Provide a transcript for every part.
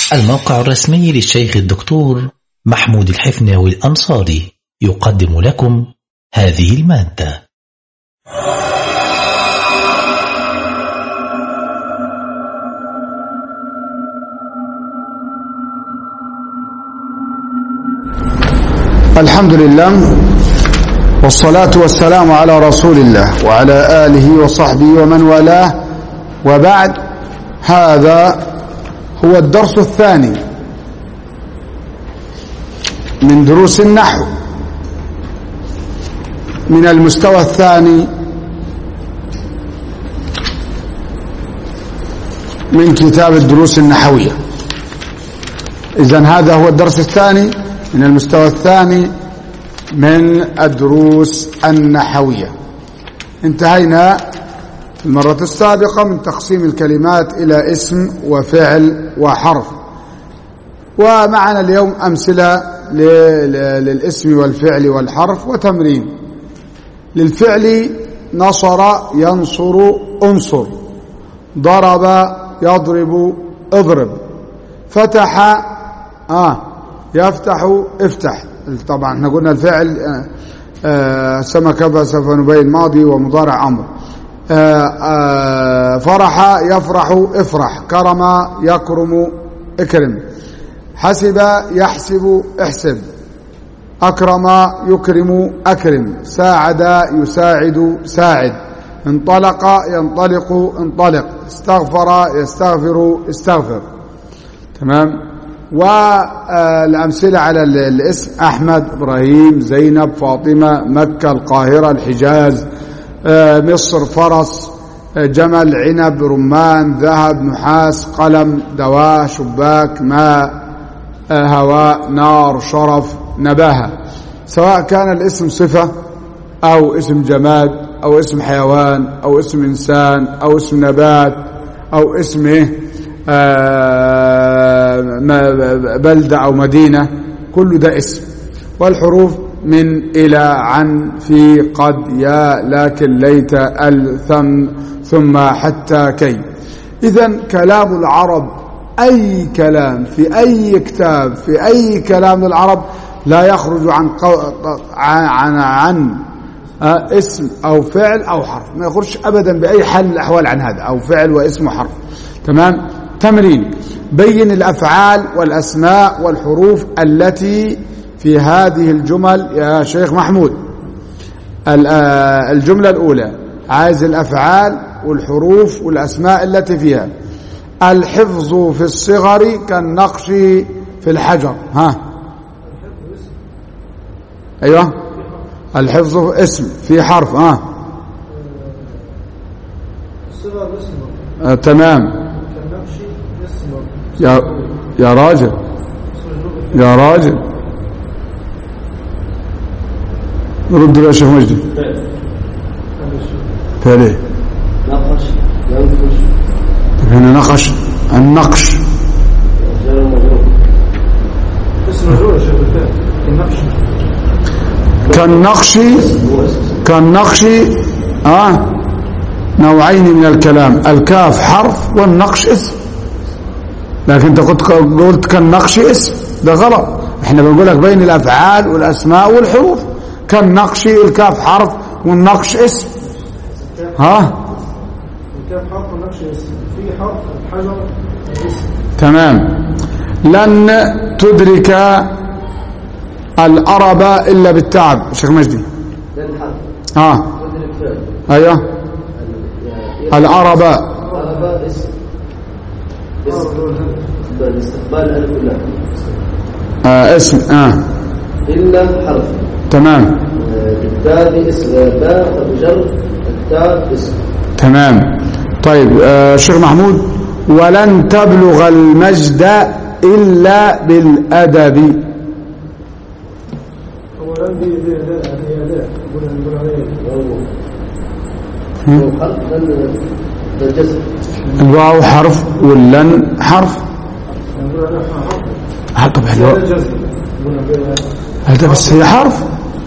الموقع الرسمي للشيخ الدكتور محمود الحفناوي الأنصاري يقدم لكم هذه المادة الحمد لله والصلاة والسلام على رسول الله وعلى آله وصحبه ومن والاه وبعد هذا هو الدرس الثاني من دروس النحو من المستوى الثاني من كتاب الدروس النحوية إذن هذا هو الدرس الثاني من المستوى الثاني من الدروس النحوية انتهينا في المرة السابقة من تقسيم الكلمات إلى اسم وفعل وحرف ومعنا اليوم أمثلة للاسم والفعل والحرف وتمرين للفعل نصر ينصر انصر ضرب يضرب اضرب فتح آه يفتح افتح طبعا احنا قلنا الفعل آه آه سمك سوف نبين ماضي ومضارع امر آه آه فرح يفرح افرح كرم يكرم اكرم حسب يحسب احسب أكرم يكرم أكرم ساعد يساعد ساعد انطلق ينطلق انطلق استغفر يستغفر استغفر تمام والأمثلة على الاسم أحمد إبراهيم زينب فاطمة مكة القاهرة الحجاز مصر فرس جمل عنب رمان ذهب نحاس قلم دواء شباك ماء هواء نار شرف نباهة سواء كان الاسم صفة أو اسم جماد أو اسم حيوان أو اسم إنسان أو اسم نبات أو اسم بلدة أو مدينة كل ده اسم والحروف من إلى عن في قد يا لكن ليت ال ثم ثم حتى كي إذا كلام العرب أي كلام في أي كتاب في أي كلام للعرب لا يخرج عن عن عن اسم أو فعل أو حرف ما يخرج أبدا بأي حال من الأحوال عن هذا أو فعل واسم وحرف تمام تمرين بين الأفعال والأسماء والحروف التي في هذه الجمل يا شيخ محمود الجملة الأولى عايز الأفعال والحروف والأسماء التي فيها الحفظ في الصغر كالنقش في الحجر ها أيوة الحفظ اسم في حرف ها الصغر اسم آه تمام كالنقش اسم يا يا راجل يا راجل رد يا شيخ مجدي فعل نقش ينقش هنا نقش النقش جار مجرور اسم مجرور يا شيخ بالفعل كالنقش كالنقش هو اسم كالنقش آه نوعين من الكلام الكاف حرف والنقش اسم لكن انت قلت قلت كالنقش اسم ده غلط احنا بنقول لك بين الافعال والاسماء والحروف كالنقش الكاف حرف والنقش اسم ها الكاف حرف والنقش اسم في حرف الحجر اسم تمام لن تدرك الأرب إلا بالتعب شيخ مجدي لن حرف ها تدرك فعل أيوه ال- يا- الأرب طلب اسم اسم بالاستقبال الف واللام آه اسم آه إلا حرف تمام آه، بالتالي اسم باء وبجر التاء اسم تمام طيب آه شيخ محمود ولن تبلغ المجد إلا بالأدب اولا دي دي اداء دي اداء نقول نقول عليه وهو هو حرف لن ده جزم الواو حرف واللن حرف نقول عليه حرف آه طبعا هذا الواو- جزم نقول عليه هذا بس هي حرف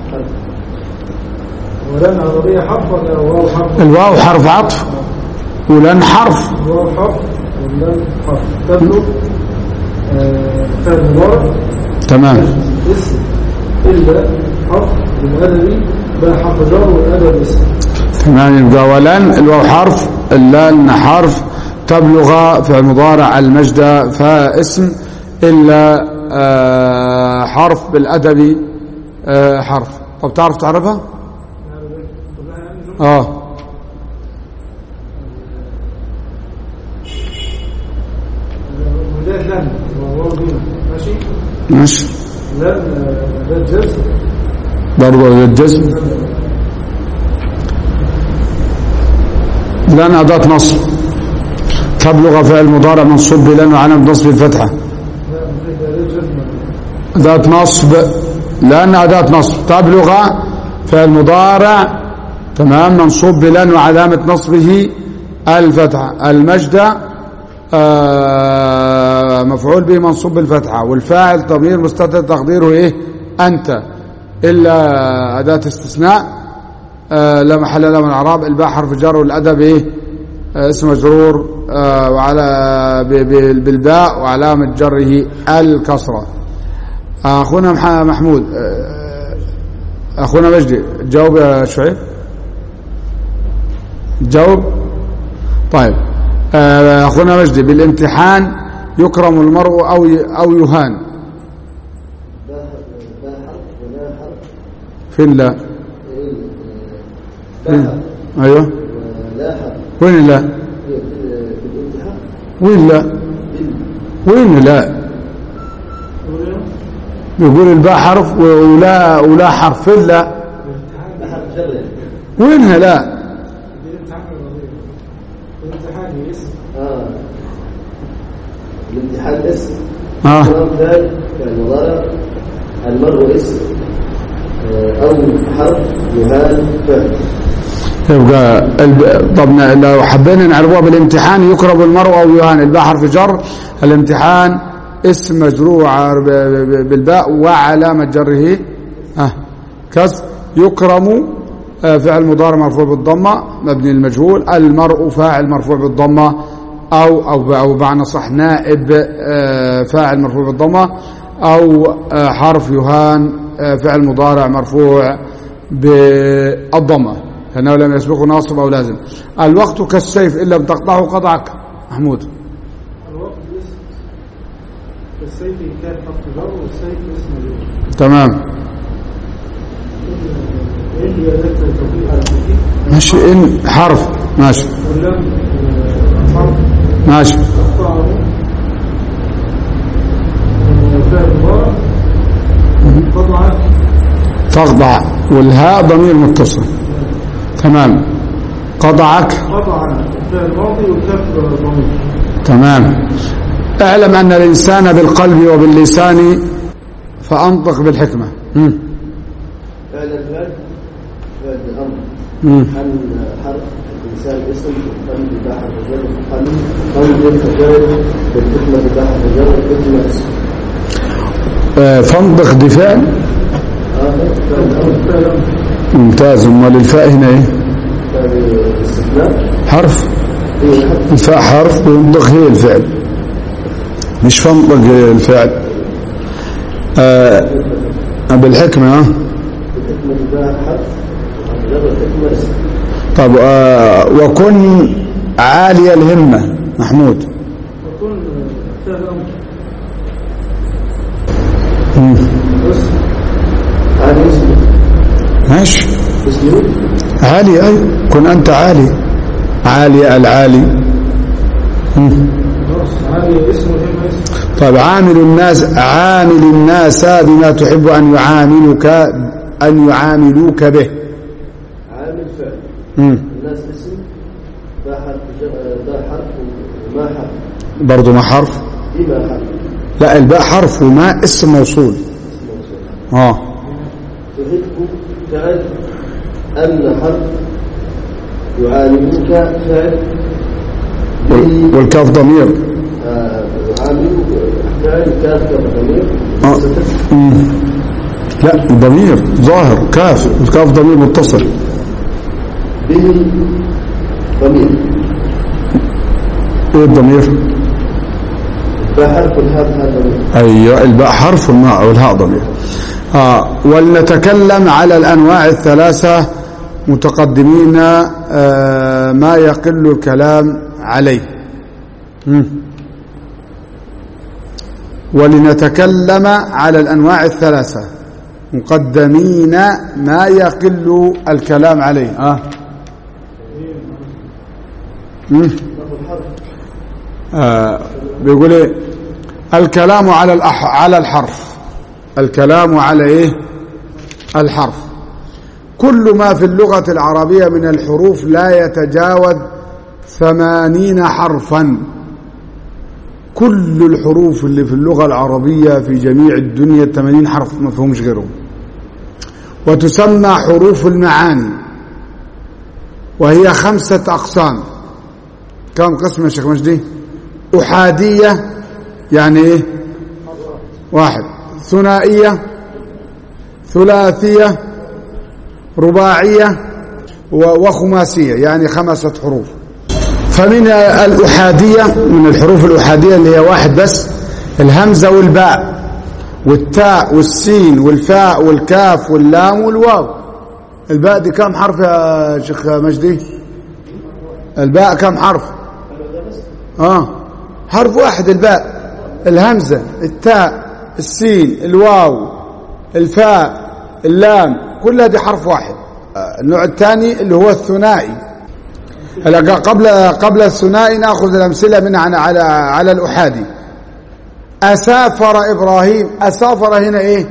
ولن عربية حرف ولا واو حرف الواو حرف عطف ولن حرف واو حرف واللام حرف تبلغ آه، فعل مضارع تمام اسم إلا حرف بالأدبي بقى حرف جر والأدب اسم تمام يبقى ولن الواو حرف اللان حرف تبلغ في المضارع المجد فاسم إلا آه، حرف بالأدب آه، حرف طب تعرف تعرفها؟ اه بداية لن وهو بينا ماشي ماشي لن آه، ده جزء برضه الجزم لن أداة نصب تبلغ فعل مضارع منصوب بلن وعلم نصب الفتحة لا ده ده جزم أداة نصب لأن أداة نصب تبلغ فعل مضارع تمام منصوب بلن وعلامة نصبه الفتحة المجد آه، مفعول به منصوب بالفتحة والفاعل ضمير مستتر تقديره إيه أنت إلا أداة استثناء آه، لا محل له من الإعراب الباء حرف جر والأدب إيه آه، اسم مجرور آه، وعلى ب- ب- بالباء وعلامة جره الكسرة أخونا مح- محمود آه، أخونا مجدي جاوب يا شعيب جاوب طيب آه، أخونا مجدي بالامتحان يكرم المرء أو ي- أو يهان باء باء حرف ولا حرف فين لا إيه، آه، باء حرف أيوه ولا حرف وين لا هي في- في الامتحان وين لا بال- وين لا يقول الباء حرف ولا ولا حرف فين لا باء حرف جر يعني. وينها لا دي الامتحان الوظيفي الامتحان اسم اه الامتحان اسم آه. كلام فعل فعل مضارع المرء اسم آه، او حرف يهان فعل يبقى الب... طب ن- لو حبينا نعرفوها بالامتحان يكرم المرء او يهان الباء حرف جر الامتحان اسم مجروع ب- ب- بالباء وعلامة جره آه. كسر يكرم آه، فعل مضارع مرفوع بالضمة مبني المجهول المرء فاعل مرفوع بالضمة أو أو أو بمعنى صح نائب آه، فاعل مرفوع بالضمة أو آه، حرف يهان آه، فعل مضارع مرفوع بالضمة لأنه لم يسبقه ناصب أو لازم الوقت كالسيف إن لم تقطعه قطعك محمود الوقت اسم السيف كان حرف جر والسيف اسم مجرور تمام ايه هي ذكر التوفيق على التوفيق ماشي إن حرف ماشي واللم آه، حرف ماشي أخطأه فعل مضارع قطعة تخضع والهاء ضمير متصل تمام قطعك قطعا فعل ماضي والكاف ضمير تمام اعلم أن الإنسان بالقلب وباللسان فأنطق بالحكمة مم. فعل الفعل فعل الامر مم. حل حرف الانسان اسم قلب باء حرف جر قلب قلب فعل بالحكمه باء حرف جر الحكمه اسم آه، فانطق دي فعل اه فعل الامر فعل أمر. ممتاز امال الفاء هنا ايه فعل الاستثناء حرف هي حرف الفاء حرف وينطق هي الفعل مش فانطق الفعل آه بالحكمة ها الحكمه باء حرف حرف جر الحكمه اسم طب آه وكن عالي الهمة محمود وكن فعل أمر مم. اسم هذا اسم ماشي اسمه عالي أي كن أنت عالي عالي العالي مم. خلاص عالي اسم وهم اسم طيب عامل الناس عامل الناس بما تحب أن يعاملك أن يعاملوك به عامل فعل مم. الناس اسم باء حرف جر باء حرف وما حرف برضو ما حرف بما حرف لا الباء حرف وما اسم موصول اسم موصول اه تحب فعل أن حرف يعاملك فعل وال- والكاف ضمير آه، يعامل فعل كاف كاف ضمير آه. مم. لا ضمير ظاهر كاف الكاف ضمير متصل به ضمير ايه الضمير الباء حرف والهاء هذا ضمير أيوة الباء حرف والماء والهاء ضمير آه ولنتكلم على الأنواع الثلاثة متقدمين آه ما يقل الكلام عليه مم. ولنتكلم على الأنواع الثلاثة مقدمين ما يقل الكلام عليه آه. مم. آه بيقول ايه الكلام على الأح على الحرف الكلام على ايه الحرف كل ما في اللغة العربية من الحروف لا يتجاوز ثمانين حرفا كل الحروف اللي في اللغة العربية في جميع الدنيا 80 حرف ما فيهمش غيرهم وتسمى حروف المعاني وهي خمسة أقسام كم قسم يا شيخ مجدي أحادية يعني إيه واحد ثنائية ثلاثية رباعية و- وخماسية يعني خمسة حروف فمن الأحادية من الحروف الأحادية اللي هي واحد بس الهمزة والباء والتاء والسين والفاء والكاف واللام والواو الباء دي كم حرف يا شيخ مجدي الباء كم حرف اه حرف واحد الباء الهمزة التاء السين الواو الفاء اللام كلها دي حرف واحد آه، النوع الثاني اللي هو الثنائي هلا قبل قبل الثنائي ناخذ الامثله من على على على الاحادي اسافر ابراهيم اسافر هنا ايه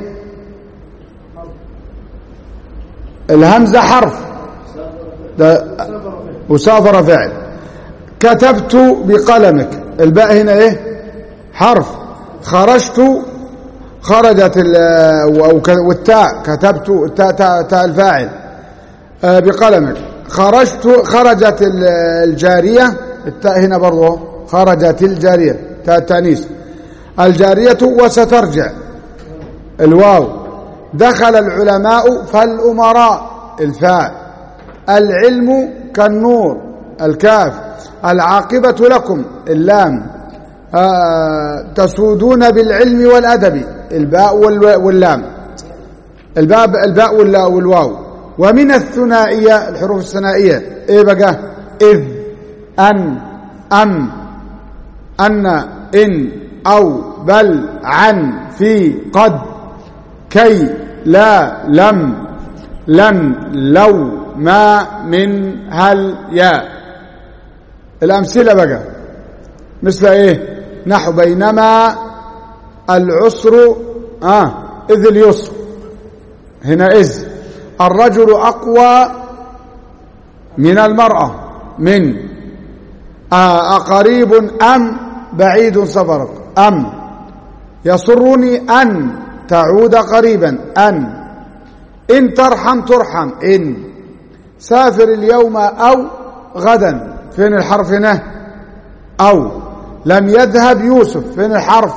الهمزه حرف ده وسافر فعل كتبت بقلمك الباء هنا ايه حرف خرجت خرجت ال- و- والتاء كتبت التاء تاء, تاء الفاعل آه، بقلمك خرجت خرجت ال- الجارية التاء هنا برضه خرجت الجارية تاء التانيث الجارية وسترجع الواو دخل العلماء فالأمراء الفاء العلم كالنور الكاف العاقبة لكم اللام آه، تسودون بالعلم والأدب الباء والو- واللام الباء الباء واللا- والواو ومن الثنائية الحروف الثنائية ايه بقى إذ أن أم أن إن أو بل عن في قد كي لا لم لن لو ما من هل يا الأمثلة بقى مثل ايه نحو بينما العسر آه إذ اليسر هنا إذ الرجل أقوى من المرأة من آه أقريب أم بعيد سفرك أم يسرني أن تعود قريبا أن إن ترحم ترحم إن سافر اليوم أو غدا فين الحرف هنا أو لم يذهب يوسف فين الحرف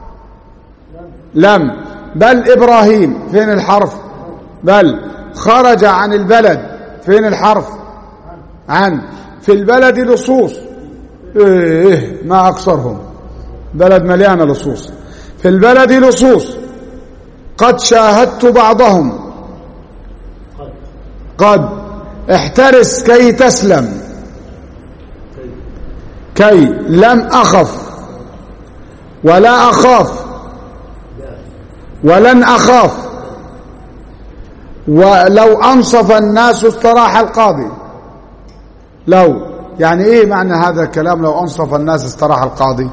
لم بل إبراهيم فين الحرف بل خرج عن البلد فين الحرف عن في البلد لصوص إيه ما أكثرهم بلد مليانة لصوص في البلد لصوص قد شاهدت بعضهم قد احترس كي تسلم كي لم أخف ولا أخاف ولن أخاف ولو أنصف الناس استراح القاضي لو يعني إيه معنى هذا الكلام لو أنصف الناس استراح القاضي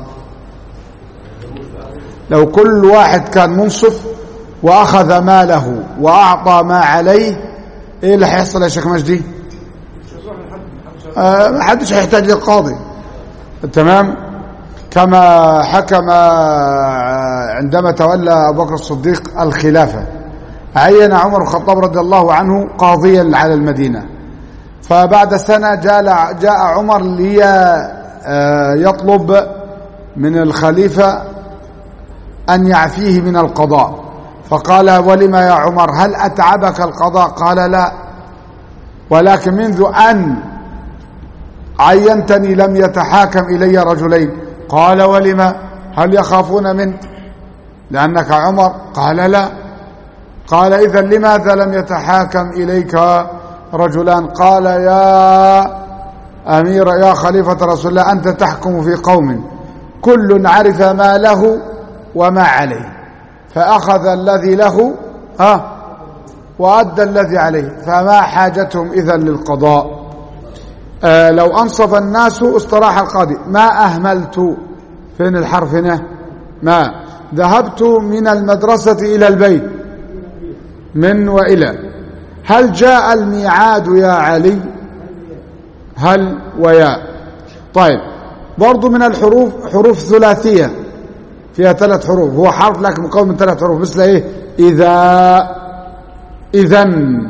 لو كل واحد كان منصف وأخذ ماله وأعطى ما عليه إيه اللي هيحصل يا شيخ مجدي آه ما حدش هيحتاج للقاضي تمام كما حكم عندما تولى أبو بكر الصديق الخلافة عين عمر الخطاب رضي الله عنه قاضيا على المدينة فبعد سنة جاء, جاء عمر ليطلب من الخليفة أن يعفيه من القضاء فقال ولما يا عمر هل أتعبك القضاء قال لا ولكن منذ أن عينتني لم يتحاكم إلي رجلين قال ولما هل يخافون منك لأنك عمر قال لا قال إذا لماذا لم يتحاكم إليك رجلان قال يا أمير يا خليفة رسول الله أنت تحكم في قوم كل عرف ما له وما عليه فأخذ الذي له ها وأدى الذي عليه فما حاجتهم إذا للقضاء آه لو أنصف الناس استراح القاضي ما أهملت فين الحرف هنا ما ذهبت من المدرسة إلى البيت من وإلى هل جاء الميعاد يا علي هل ويا طيب برضو من الحروف حروف ثلاثية فيها ثلاث حروف هو حرف لكن مكون من ثلاث حروف مثل ايه إذا إذن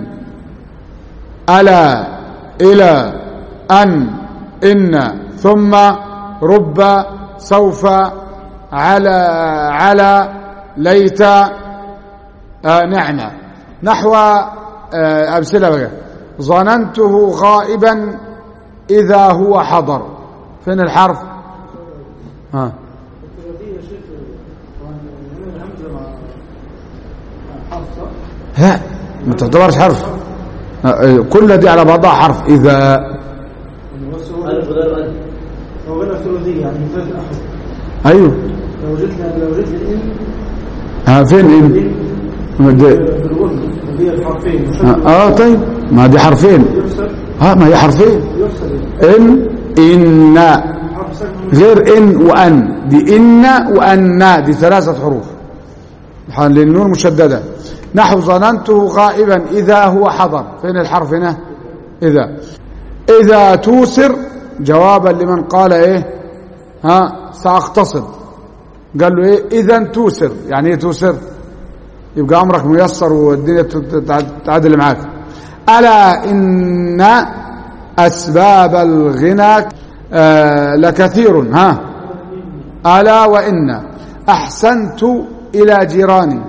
ألا إلى أن إن ثم رب سوف على على ليت آه نعمة نحو آه أمثلة بقى ظننته غائبا إذا هو حضر فين الحرف ها الثلاثية يا شيخ هنا الهمزة مع مع حرف صح؟ لا ما تعتبرش حرف آه، كل دي على بعضها حرف إذا يعني بس هو ألف غير ألف هو غير الثلاثية يعني من ثلاث أحرف أيوه لو جيت لي لو جيت لي إن ها فين إن إن دي- بالغنى اللي هي الحرفين مشدد اه طيب ما دي حرفين يفسر ها ما هي حرفين يفسر ان ان حرف سكن غير ان وان دي ان وان دي ثلاثه حروف للنون مشدده نحو ظننته غائبا اذا هو حضر فين الحرف هنا اذا اذا توسر جوابا لمن قال ايه ها ساختصر قال له ايه اذا توسر يعني ايه توسر يبقى امرك ميسر والدنيا تعدل معاك الا ان اسباب الغنى آه لكثير ها الا وان احسنت الى جيراني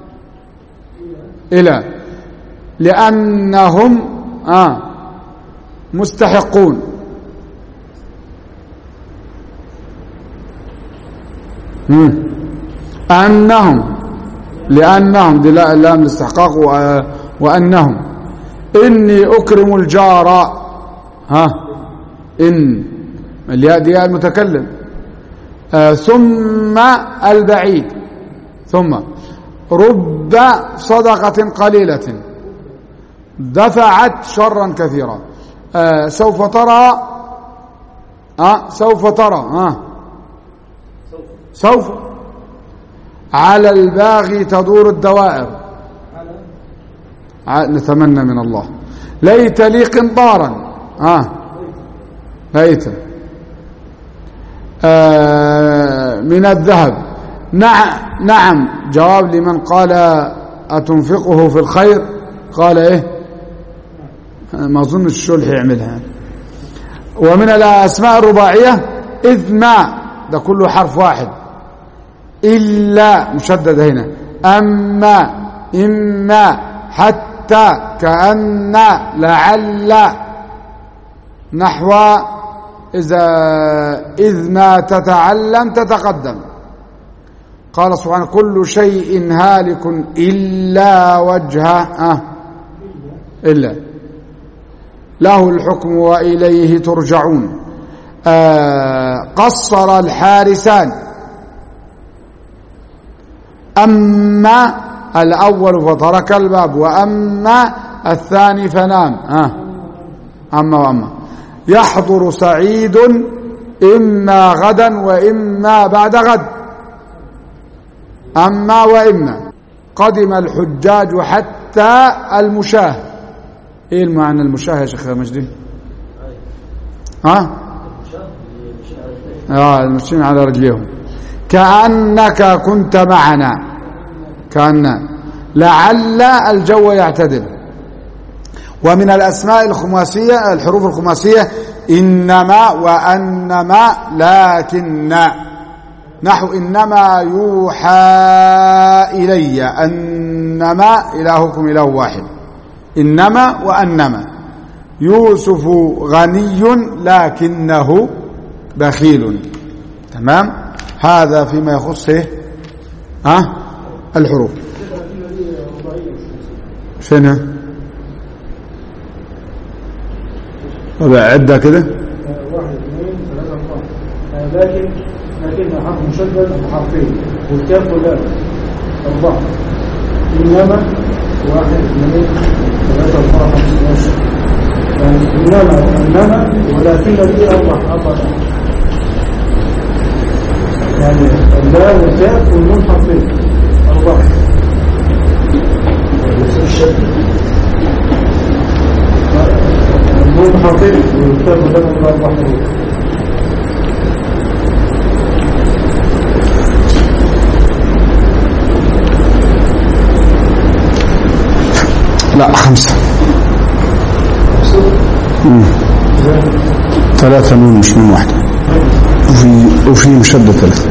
الى لانهم آه مستحقون مم. انهم لأنهم دي لا- لام الاستحقاق و- وأنهم إني أكرم الجار ها إن الياء دي ياء المتكلم آه ثم البعيد ثم رب صدقة قليلة دفعت شرا كثيرا آه سوف ترى آه سوف ترى آه سوف على الباغي تدور الدوائر ع- نتمنى من الله ليت لي قنطارا آه ليت آه من الذهب نعم نعم جواب لمن قال أتنفقه في الخير قال إيه ما أظن الشلح يعملها ومن الأسماء الرباعية إذ ما ده كله حرف واحد إلا مشدد هنا أما إما حتى كأن لعل نحو إذا إذ ما تتعلم تتقدم قال سبحانه كل شيء هالك إلا وجهه آه إلا له الحكم وإليه ترجعون آه قصر الحارسان أما الأول فترك الباب وأما الثاني فنام آه. أما وأما يحضر سعيد إما غدا وإما بعد غد أما وإما قدم الحجاج حتى المشاه إيه المعنى المشاه يا شيخ مجدي ها آه المشين على رجليهم كأنك كنت معنا كأن لعل الجو يعتدل ومن الأسماء الخماسية الحروف الخماسية إنما وأنما لكن نحو إنما يوحى إلي أنما إلهكم إله واحد إنما وأنما يوسف غني لكنه بخيل تمام هذا فيما يخص ايه ها الحروف فينها طب عدة كده واحد اثنين ثلاثة أربعة آه، لكن لكن حرف مشدد بحرفين والكاف واللام أربعة إنما واحد اثنين ثلاثة أربعة خمسة ستة يعني إنما إنما ولكن دي أربع أربع يعني اللام والكاف والنون حرفين أربعة النون حرفين والكاف واللام أربع حروف لا خمسة مم. ثلاثة نون مش نون واحدة وفي وفي مشدد ثلاثة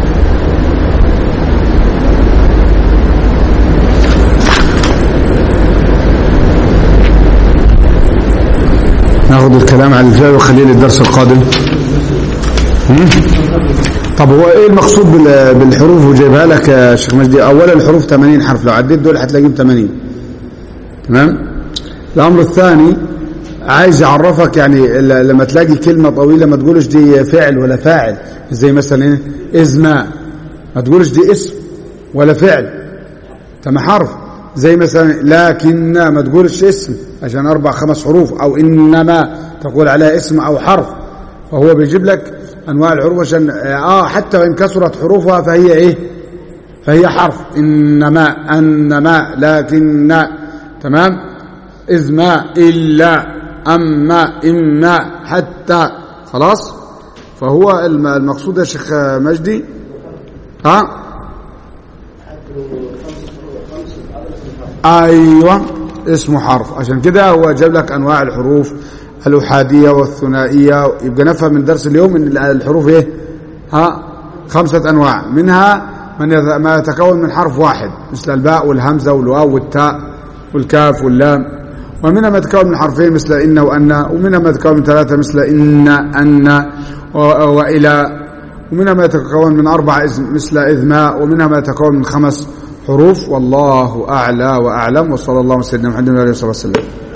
ناخد الكلام على الفعل وخليه للدرس القادم مم. طب هو ايه المقصود بال- بالحروف وجايبها لك يا شيخ مجدي اولا الحروف 80 حرف لو عديت دول هتلاقيهم 80 تمام الامر الثاني عايز يعرفك يعني ل- لما تلاقي كلمه طويله ما تقولش دي فعل ولا فاعل زي مثلا ايه ازماء ما تقولش دي اسم ولا فعل تم حرف زي مثلا لكن ما تقولش اسم عشان اربع خمس حروف او انما تقول عليها اسم او حرف فهو بيجيب لك انواع الحروف عشان اه حتى وان كثرت حروفها فهي ايه فهي حرف انما انما لكن تمام اذ ما الا اما اما حتى خلاص فهو الم- المقصود يا شيخ مجدي ها ايوه اسمه حرف عشان كده هو جاب لك انواع الحروف الاحاديه والثنائيه يبقى نفهم من درس اليوم ان الحروف ايه ها خمسه انواع منها من يت- ما يتكون من حرف واحد مثل الباء والهمزه والواو والتاء والكاف واللام ومنها ما يتكون من حرفين مثل ان وان ومنها ما يتكون من ثلاثه مثل ان ان و- والى ومنها ما يتكون من أربع إذ- مثل إذماء ومنها ما يتكون من خمس حروف والله أعلى وأعلم وصلى الله وسلم على محمد وعلى آله وصحبه وسلم